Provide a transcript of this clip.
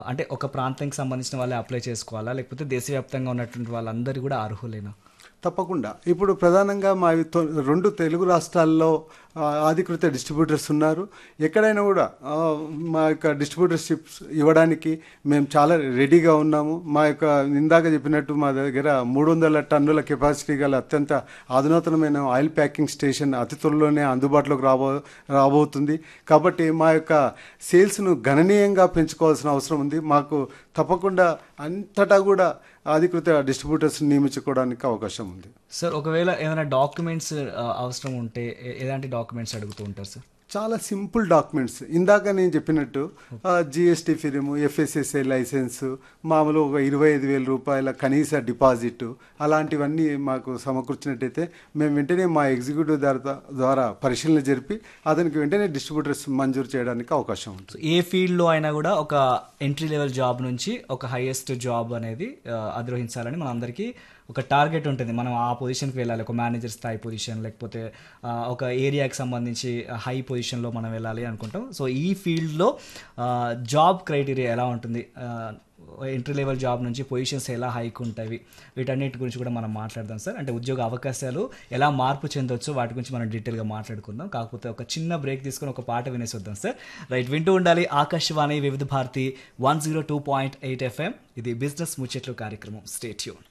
అంటే ఒక ప్రాంతానికి సంబంధించిన వాళ్ళే అప్లై చేసుకోవాలా లేకపోతే దేశవ్యాప్తంగా ఉన్నటువంటి వాళ్ళందరూ కూడా అర్హులేనా తప్పకుండా ఇప్పుడు ప్రధానంగా మా తొ- రెండు తెలుగు రాష్ట్రాల్లో ఆ, అధికృత డిస్ట్రిబ్యూటర్స్ ఉన్నారు ఎక్కడైనా కూడా ఆ, మా యొక్క డిస్ట్రిబ్యూటర్షిప్స్ ఇవ్వడానికి మేము చాలా రెడీగా ఉన్నాము మా యొక్క ఇందాక చెప్పినట్టు మా దగ్గర మూడు వందల టన్నుల కెపాసిటీ గల అత్యంత అధునాతనమైన ఆయిల్ ప్యాకింగ్ స్టేషన్ అతి త్వరలోనే అందుబాటులోకి రాబో రాబోతుంది కాబట్టి మా యొక్క సేల్స్ను గణనీయంగా పెంచుకోవాల్సిన అవసరం ఉంది మాకు తప్పకుండా అంతటా కూడా అధికృత డిస్ట్రిబ్యూటర్స్ నియమించుకోవడానికి అవకాశం ఉంది సార్ ఒకవేళ ఏదైనా డాక్యుమెంట్స్ అవసరం ఉంటే ఎ- ఎలాంటి డాక్యుమెంట్స్ అడుగుతూ ఉంటారు సార్ చాలా సింపుల్ డాక్యుమెంట్స్ ఇందాక నేను చెప్పినట్టు జిఎస్టీ ఫిరిము ఎఫ్ఎస్ఎస్ఐ లైసెన్స్ మామూలు ఒక ఇరవై ఐదు వేల రూపాయల కనీస డిపాజిట్ అలాంటివన్నీ మాకు సమకూర్చినట్టయితే మేము వెంటనే మా ఎగ్జిక్యూటివ్ ద్వారా ద్వారా పరిశీలన జరిపి అతనికి వెంటనే డిస్ట్రిబ్యూటర్స్ మంజూరు చేయడానికి అవకాశం ఉంటుంది సో ఏ ఫీల్డ్లో అయినా కూడా ఒక ఎంట్రీ లెవెల్ జాబ్ నుంచి ఒక హైయెస్ట్ జాబ్ అనేది ఆ, అధిరోహించాలని మన అందరికీ ఒక టార్గెట్ ఉంటుంది మనం ఆ పొజిషన్కి వెళ్ళాలి ఒక మేనేజర్ స్థాయి పొజిషన్ లేకపోతే ఆ, ఒక ఏరియాకి సంబంధించి హై పొజిషన్లో మనం వెళ్ళాలి అనుకుంటాం సో ఈ ఫీల్డ్లో జాబ్ క్రైటీరియా ఎలా ఉంటుంది ఎంట్రీ లెవెల్ జాబ్ నుంచి పొజిషన్స్ ఎలా హైక్ ఉంటాయి వీటన్నిటి గురించి కూడా మనం మాట్లాడదాం సార్ అంటే ఉద్యోగ అవకాశాలు ఎలా మార్పు చెందొచ్చు వాటి గురించి మనం డీటెయిల్గా మాట్లాడుకుందాం కాకపోతే ఒక చిన్న బ్రేక్ తీసుకొని ఒక పాట వినేసి వద్దాం సార్ రైట్ వింటూ ఉండాలి Akashvani Vividh Bharati one zero two point eight FM ఇది బిజినెస్ ముచ్చట్లు కార్యక్రమం స్టేట్యూన్